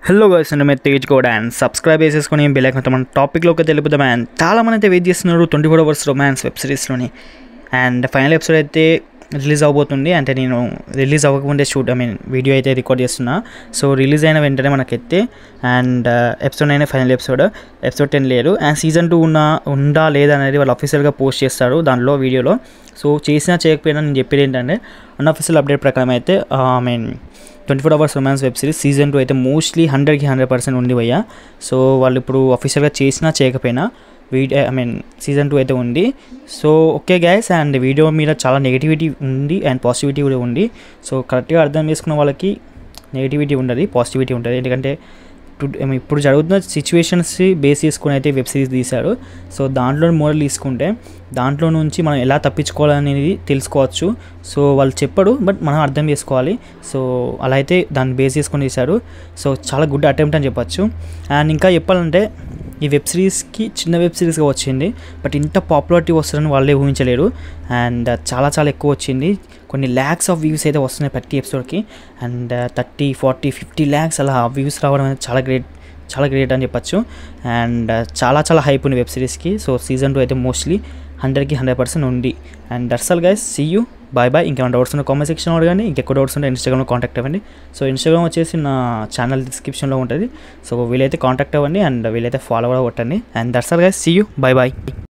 hello guys and మీరు తేజ్ కూడా అండ్ సబ్స్క్రైబ్ చేసేసుకొని బెల్ ఐకాన్ మన టాపిక్లోకి తెలుపుదాం అండ్ చాలా మంది అయితే వెయిట్ చేస్తున్నారు twenty four hours romance web సిరీస్లోని అండ్ ఫైనల్ ఎపిసోడ్ అయితే రిలీజ్ అవబోతుంది అంటే నేను రిలీజ్ అవ్వకముందే షూట్ ఐ మీన్ వీడియో అయితే రికార్డ్ చేస్తున్నా సో రిలీజ్ అయిన వెంటనే మనకైతే అండ్ ఎపిసోడ్ అయిన ఫైనల్ ఎపిసోడ్ ఎపిసోడ్ టెన్ లేదు అండ్ సీజన్ టూ ఉన్న ఉందా లేదా అనేది వాళ్ళు అఫీషియల్గా పోస్ట్ చేస్తారు దానిలో వీడియోలో సో చేసినా చేయకపోయినా నేను చెప్పేది ఏంటంటే అన్అఫీషియల్ అప్డేట్ ప్రకారం అయితే I mean twenty four hours romance web series season two అయితే మోస్ట్లీ హండ్రెడ్కి హండ్రెడ్ పర్సెంట్ ఉంది భయ్య సో వాళ్ళు ఇప్పుడు అఫీషియల్గా చేసినా చేయకపోయినా video I mean season two అయితే ఉంది so okay guys and video మీద చాలా నెగిటివిటీ ఉంది అండ్ పాజిటివిటీ కూడా ఉంది సో కరెక్ట్గా అర్థం చేసుకున్న వాళ్ళకి నెగిటివిటీ ఉండదు పాజిటివిటీ ఉంటుంది ఎందుకంటే ఇప్పుడు I mean, ఇప్పుడు జరుగుతున్న సిచ్యువేషన్స్ బేస్ చేసుకుని అయితే వెబ్ సిరీస్ తీశారు సో దాంట్లో మోడల్ తీసుకుంటే దాంట్లో నుంచి మనం ఎలా తప్పించుకోవాలనేది తెలుసుకోవచ్చు సో వాళ్ళు చెప్పడు బట్ మనం అర్థం చేసుకోవాలి సో అలా అయితే దాన్ని బేస్ చేసుకొని తీశారు సో చాలా గుడ్ అటెంప్ట్ అని చెప్పొచ్చు అండ్ ఇంకా చెప్పాలంటే ఈ వెబ్ సిరీస్కి చిన్న వెబ్ సిరీస్గా వచ్చింది బట్ ఇంత పాపులారిటీ వస్తుందని వాళ్ళే ఊహించలేరు అండ్ చాలా చాలా ఎక్కువ వచ్చింది కొన్ని ల్యాక్స్ ఆఫ్ వ్యూస్ అయితే వస్తున్నాయి ప్రతి ఎపిసోడ్కి and thirty forty fifty lakhs అలా వ్యూస్ రావడం అనేది చాలా గ్రేట్ చాలా గ్రేట్ అని చెప్పచ్చు అండ్ చాలా చాలా హైప్ ఉంది వెబ్ సిరీస్కి సో సీజన్ టూ అయితే మోస్ట్లీ హండ్రెడ్కి హండ్రెడ్ పర్సెంట్ ఉంది and that's all guys see you bye bye ఇంకేమైనా డౌట్స్ ఉన్న కామెంట్ సెక్షన్లో అడగండి ఇంకెక్కువ డౌట్స్ ఉంటే ఇన్స్టాగ్రామ్లో కాంటాక్ట్ అవ్వండి సో ఇన్స్టాగ్రామ్ వచ్చేసి నా ఛానల్ డిస్క్రిప్షన్లో ఉంటుంది సో వీలైతే కాంటాక్ట్ అవ్వండి అండ్ వీలైతే ఫాలో కూడా కొట్టండి and that's all guys see you bye bye